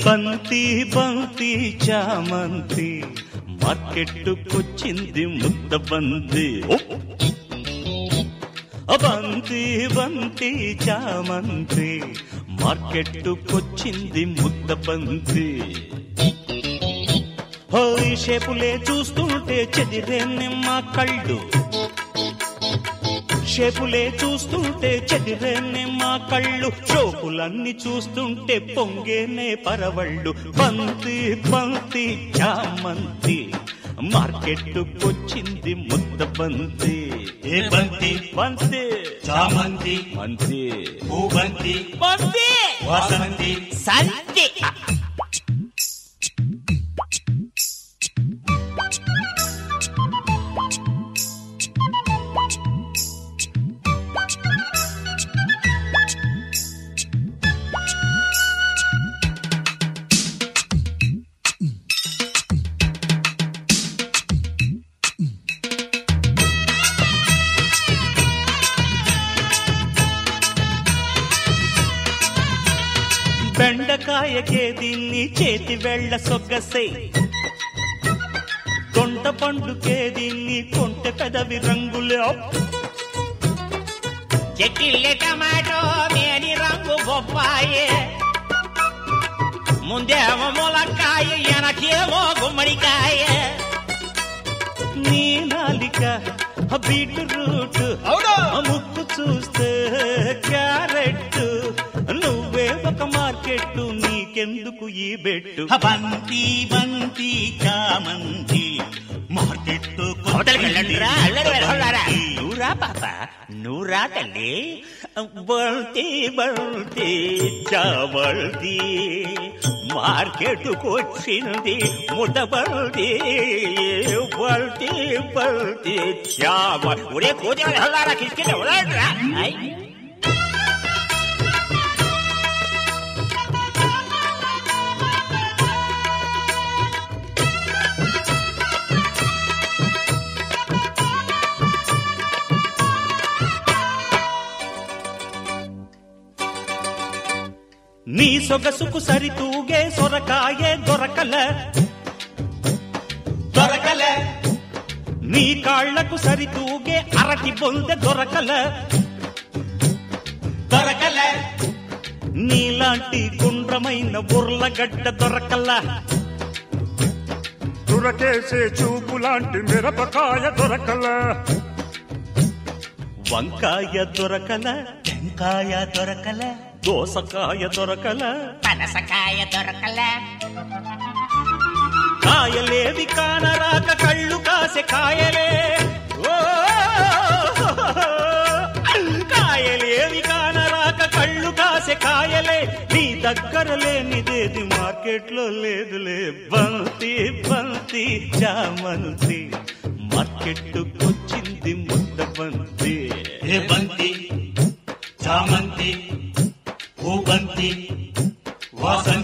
బంతి బంతి చామంతి మార్కెట్టుకొచ్చింది ముద్ద బంతి బంతి బంతి చామంతి మార్కెట్టుకొచ్చింది ముద్ద బంతి హోయ్ షేపులే చూస్తుంటే చెదిరే నిమ్మ కళ్ళు షేపులే చూస్తుంటే చెదిరే మా కళ్ళు చోపులన్నీ చూస్తుంటే పొంగేనే పరవళ్ళు బంతి బంతి చామంతి మార్కెట్టుకొచ్చింది ముద్ద బంతి ఏ బంతి బంతి చామంతి బంతి పూబంతి బంతి వాసంతి సంతి బెండకాయకే దీన్ని చేతి వెళ్ళ సొగ్గసై తొంట పండుకే దీన్ని కొంటె పెదవి రంగులే చెట్టిల్లే టమాటో మేని రంగు బొప్పాయి ముందేమో ములక్కాయ వెనకేమో గుమ్మడికాయ నీ నాలిక బీట్రూట్ ముక్కు చూస్తే క్యారెట్ నువ్వే ఒక మార్కెట్ నీకెందుకు ఈ బెట్టు బంతి బంతి చామంతి మార్కెట్ అవతలికి వెళ్ళండిరా, అల్లరి వెళ్ళారా? నువ్వురా పాప నువ్వురా తల్లి బల్తి బల్తి చావల్తి మార్కెట్కు వచ్చింది ముద్ద బల్తి బల్తి బల్తి చావ ఒరే కోతి వెళ్ళారా కిష్కిట వదలరా నీ సొగసుకు సరితూగే సొరకాయే దొరకల దొరకలే నీ కాళ్లకు సరితూగే అరటి బొందె దొరకల దొరకలే నీలాంటి గుండ్రమైన బుర్లగడ్డ దొరకల తురకేసే చూపు లాంటి మిరపకాయ దొరకల వంకాయ దొరకల టెంకాయ దొరకలే దోసకాయ దొరకల పనసకాయ దొరకలే కాయలేవి కానరాక కళ్ళు కాసే కాయలే ఓ! కాయలేవి కానరాక కళ్ళు కాసే కాయలే నీ దగ్గర లేనిదేది మార్కెట్లో లేదులే బంతి బంతి చామంతి మార్కెట్టుకొచ్చింది ముద్ద బంతి ఏ బంతి చామంతి పూబంతి వాసంతి